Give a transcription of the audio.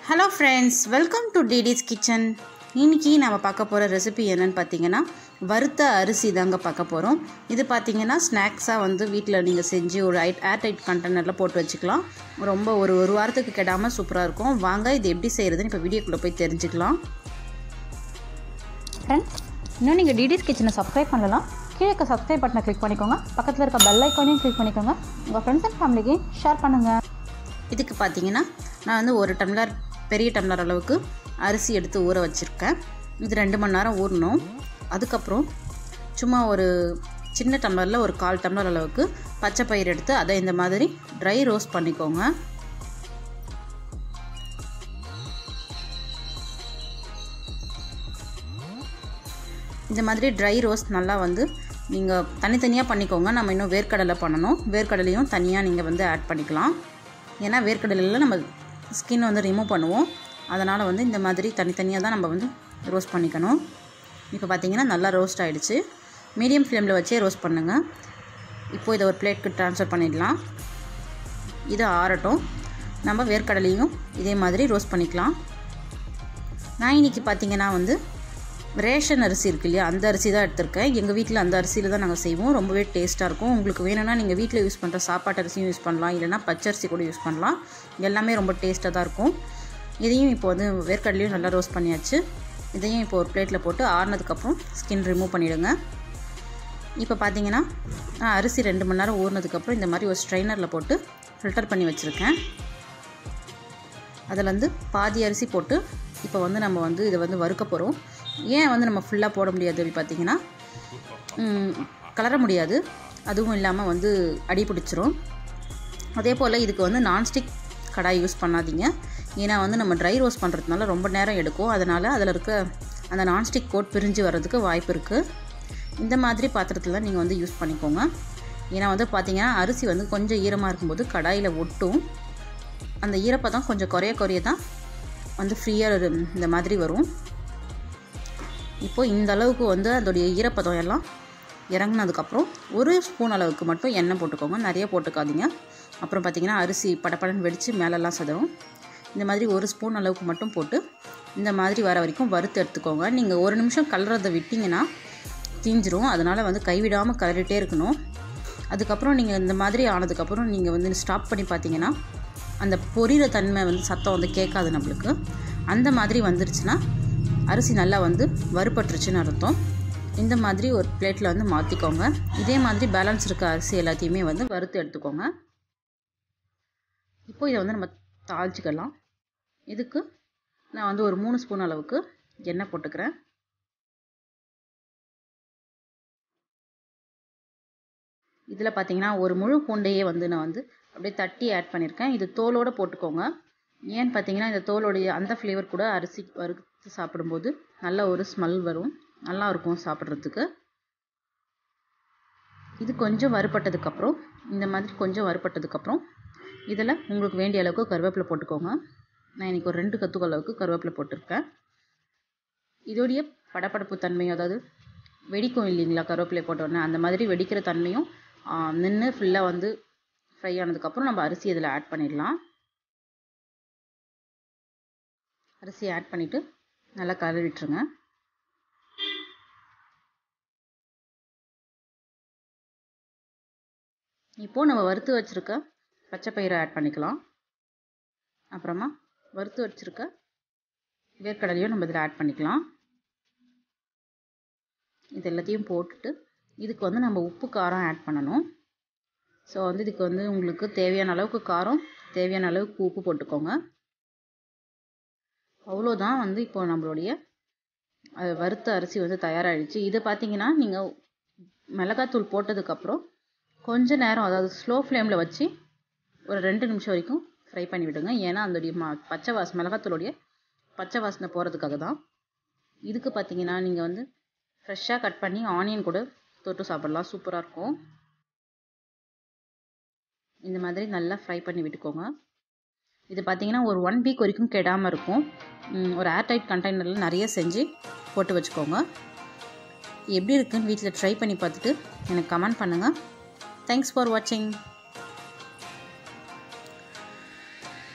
hello friends welcome to DD's kitchen இன்னைக்கு நம்ம பார்க்க போகிற ரெசிபி என்னன்னு பார்த்தீங்கன்னா வறுத்த அரிசி தாங்க பார்க்க போகிறோம் இது பார்த்தீங்கன்னா ஸ்நாக்ஸாக வந்து வீட்டில் நீங்கள் செஞ்சு ஒரு ஐட் ஏர்டைட் கண்டெய்னரில் போட்டு வச்சுக்கலாம் ரொம்ப ஒரு ஒரு வாரத்துக்கு கெடாமல் சூப்பராக இருக்கும் வாங்க இது எப்படி செய்கிறதுன்னு இப்போ வீடியோக்குள்ளே போய் தெரிஞ்சுக்கலாம் ஃப்ரெண்ட்ஸ் இன்னும் நீங்கள் டிடிஸ் கிச்சனை சப்ஸ்கிரைப் பண்ணலாம் கீழே இருக்க சப்ஸ்கிரைப் பட்டனை கிளிக் பண்ணிக்கோங்க பக்கத்தில் இருக்க பெல் ஐக்கானையும் கிளிக் பண்ணிக்கோங்க உங்கள் ஃப்ரெண்ட்ஸ் அண்ட் ஃபேமிலிக்கு ஷேர் பண்ணுங்கள் இதுக்கு பார்த்தீங்கன்னா நான் வந்து ஒரு டம்ளர் பெரிய டம்ளர் அளவுக்கு அரிசி எடுத்து ஊற வச்சுருக்கேன் இது ரெண்டு மணி நேரம் ஊறணும் அதுக்கப்புறம் சும்மா ஒரு சின்ன டம்ளரில் ஒரு கால் டம்ளர் அளவுக்கு பச்சை பயிர் எடுத்து அதை இந்த மாதிரி ட்ரை ரோஸ்ட் பண்ணிக்கோங்க இந்த மாதிரி ட்ரை ரோஸ்ட் நல்லா வந்து நீங்கள் தனித்தனியாக பண்ணிக்கோங்க நம்ம இன்னும் வேர்க்கடலை பண்ணணும் வேர்க்கடலையும் தனியாக நீங்கள் வந்து ஆட் பண்ணிக்கலாம் ஏன்னா வேர்க்கடலையில் நம்ம ஸ்கின் வந்து ரிமூவ் பண்ணுவோம் அதனால் வந்து இந்த மாதிரி தனித்தனியாக தான் நம்ம வந்து ரோஸ்ட் பண்ணிக்கணும் இப்போ பார்த்தீங்கன்னா நல்லா ரோஸ்ட் ஆகிடுச்சு மீடியம் ஃப்ளேமில் வச்சே ரோஸ்ட் பண்ணுங்கள் இப்போது இதை ஒரு பிளேட்க்கு ட்ரான்ஸ்ஃபர் பண்ணிடலாம் இது ஆறட்டும் நம்ம வேர்க்கடலையும் இதே மாதிரி ரோஸ்ட் பண்ணிக்கலாம் நான் இன்றைக்கி பார்த்தீங்கன்னா வந்து ரேஷன் அரிசி இருக்கு இல்லையா அந்த அரிசி தான் எடுத்திருக்கேன் எங்கள் வீட்டில் அந்த அரிசியில் தான் நாங்கள் செய்வோம் ரொம்பவே டேஸ்ட்டாக இருக்கும் உங்களுக்கு வேணும்னா நீங்கள் வீட்டில் யூஸ் பண்ணுற சாப்பாட்டு அரிசியும் யூஸ் பண்ணலாம் இல்லைனா பச்சரிசி கூட யூஸ் பண்ணலாம் எல்லாமே ரொம்ப டேஸ்ட்டாக தான் இருக்கும் இதையும் இப்போ வந்து வேர்க்கடலையும் நல்லா ரோஸ்ட் பண்ணியாச்சு இதையும் இப்போ ஒரு பிளேட்டில் போட்டு ஆறுனதுக்கப்புறம் ஸ்கின் ரிமூவ் பண்ணிவிடுங்க இப்போ பார்த்தீங்கன்னா நான் அரிசி ரெண்டு மணி நேரம் ஊறினதுக்கப்புறம் இந்த மாதிரி ஒரு ஸ்ட்ரைனரில் போட்டு ஃபில்டர் பண்ணி வச்சுருக்கேன் அதில் வந்து பாதி அரிசி போட்டு இப்போ வந்து நம்ம வந்து இதை வந்து வறுக்க போகிறோம் ஏன் வந்து நம்ம ஃபுல்லாக போட முடியாது அப்படி பார்த்தீங்கன்னா கலர முடியாது அதுவும் இல்லாமல் வந்து அடி பிடிச்சிரும் அதே போல் இதுக்கு வந்து நான்ஸ்டிக் கடாய் யூஸ் பண்ணாதீங்க ஏன்னா வந்து நம்ம ட்ரை ரோஸ்ட் பண்ணுறதுனால ரொம்ப நேரம் எடுக்கும் அதனால் அதில் இருக்க அந்த நான்ஸ்டிக் கோட் பிரிஞ்சு வர்றதுக்கு வாய்ப்பு இருக்குது இந்த மாதிரி பாத்திரத்தில் நீங்கள் வந்து யூஸ் பண்ணிக்கோங்க ஏன்னா வந்து பார்த்திங்கன்னா அரிசி வந்து கொஞ்சம் ஈரமாக இருக்கும்போது கடாயில் ஒட்டும் அந்த ஈரப்பதம் கொஞ்சம் குறைய குறைய தான் வந்து ஃப்ரீயாக இந்த மாதிரி வரும் இப்போது இந்த அளவுக்கு வந்து அதோடைய ஈரப்பதம் எல்லாம் இறங்கினதுக்கப்புறம் ஒரு ஸ்பூன் அளவுக்கு மட்டும் எண்ணெய் போட்டுக்கோங்க நிறைய போட்டுக்காதீங்க அப்புறம் பார்த்திங்கன்னா அரிசி படப்படன்னு வெடித்து மேலெல்லாம் சதவும் இந்த மாதிரி ஒரு ஸ்பூன் அளவுக்கு மட்டும் போட்டு இந்த மாதிரி வர வரைக்கும் வறுத்து எடுத்துக்கோங்க நீங்கள் ஒரு நிமிஷம் கலரதை விட்டிங்கன்னா தீஞ்சிரும் அதனால் வந்து கைவிடாமல் கலரிட்டே இருக்கணும் அதுக்கப்புறம் நீங்கள் இந்த மாதிரி ஆனதுக்கப்புறம் நீங்கள் வந்து ஸ்டாப் பண்ணி பார்த்தீங்கன்னா அந்த பொரியிற தன்மை வந்து சத்தம் வந்து கேட்காது நம்மளுக்கு அந்த மாதிரி வந்துருச்சுன்னா அரிசி நல்லா வந்து வறுபட்டுருச்சுன்னு அர்த்தம் இந்த மாதிரி ஒரு பிளேட்டில் வந்து மாற்றிக்கோங்க இதே மாதிரி பேலன்ஸ் இருக்க அரிசி எல்லாத்தையுமே வந்து வறுத்து எடுத்துக்கோங்க இப்போ இதை வந்து நம்ம தாளிச்சிக்கலாம் இதுக்கு நான் வந்து ஒரு மூணு ஸ்பூன் அளவுக்கு எண்ணெய் போட்டுக்கிறேன் இதில் பார்த்தீங்கன்னா ஒரு முழு பூண்டையே வந்து நான் வந்து அப்படியே தட்டி ஆட் பண்ணியிருக்கேன் இது தோலோடு போட்டுக்கோங்க ஏன்னு பார்த்தீங்கன்னா இந்த தோலோடைய அந்த ஃப்ளேவர் கூட அரிசி வறுத்து சாப்பிடும்போது நல்ல ஒரு ஸ்மெல் வரும் நல்லா இருக்கும் சாப்பிட்றதுக்கு இது கொஞ்சம் வறுபட்டதுக்கப்புறம் இந்த மாதிரி கொஞ்சம் வறுபட்டதுக்கப்புறம் இதில் உங்களுக்கு வேண்டிய அளவுக்கு கருவேப்பிலை போட்டுக்கோங்க நான் இன்றைக்கி ஒரு ரெண்டு கத்துக்கு அளவுக்கு கருவேப்பிலை போட்டிருக்கேன் இதோடைய படப்படப்பு தன்மையும் அதாவது வெடிக்கும் இல்லைங்களா கருவேப்பிலை போட்டோடனே அந்த மாதிரி வெடிக்கிற தன்மையும் நின்று ஃபுல்லாக வந்து ஃப்ரை ஆனதுக்கப்புறம் நம்ம அரிசி இதில் ஆட் பண்ணிடலாம் அரிசி ஆட் பண்ணிவிட்டு நல்லா கலரி விட்டுருங்க இப்போது நம்ம வறுத்து வச்சுருக்க பச்சை பயிரை ஆட் பண்ணிக்கலாம் அப்புறமா வறுத்து வச்சுருக்க வேர்க்கடலையும் நம்ம இதில் ஆட் பண்ணிக்கலாம் இது எல்லாத்தையும் போட்டுட்டு இதுக்கு வந்து நம்ம உப்பு காரம் ஆட் பண்ணணும் ஸோ வந்து இதுக்கு வந்து உங்களுக்கு தேவையான அளவுக்கு காரம் தேவையான அளவுக்கு உப்பு போட்டுக்கோங்க அவ்வளோதான் வந்து இப்போ நம்மளுடைய வறுத்த அரிசி வந்து தயாராகிடுச்சு இதை பார்த்தீங்கன்னா நீங்கள் மிளகாத்தூள் போட்டதுக்கப்புறம் கொஞ்ச நேரம் அதாவது ஸ்லோ ஃப்ளேமில் வச்சு ஒரு ரெண்டு நிமிஷம் வரைக்கும் ஃப்ரை பண்ணி விடுங்க ஏன்னா அதோடைய மா பச்சை வாசனை மிளகாத்தூளுடைய பச்சை வாசனை போகிறதுக்காக தான் இதுக்கு பார்த்தீங்கன்னா நீங்கள் வந்து ஃப்ரெஷ்ஷாக கட் பண்ணி ஆனியன் கூட தொட்டு சாப்பிட்லாம் சூப்பராக இருக்கும் இந்த மாதிரி நல்லா ஃப்ரை பண்ணி விட்டுக்கோங்க இது பார்த்தீங்கன்னா ஒரு ஒன் வீக் வரைக்கும் கெடாமல் இருக்கும் ஒரு ஏர்டைட் கண்டெய்னரில் நிறைய செஞ்சு போட்டு வச்சுக்கோங்க எப்படி இருக்குன்னு வீட்டில் ட்ரை பண்ணி பார்த்துட்டு எனக்கு கமெண்ட் பண்ணுங்கள் தேங்க்ஸ் ஃபார் வாட்சிங்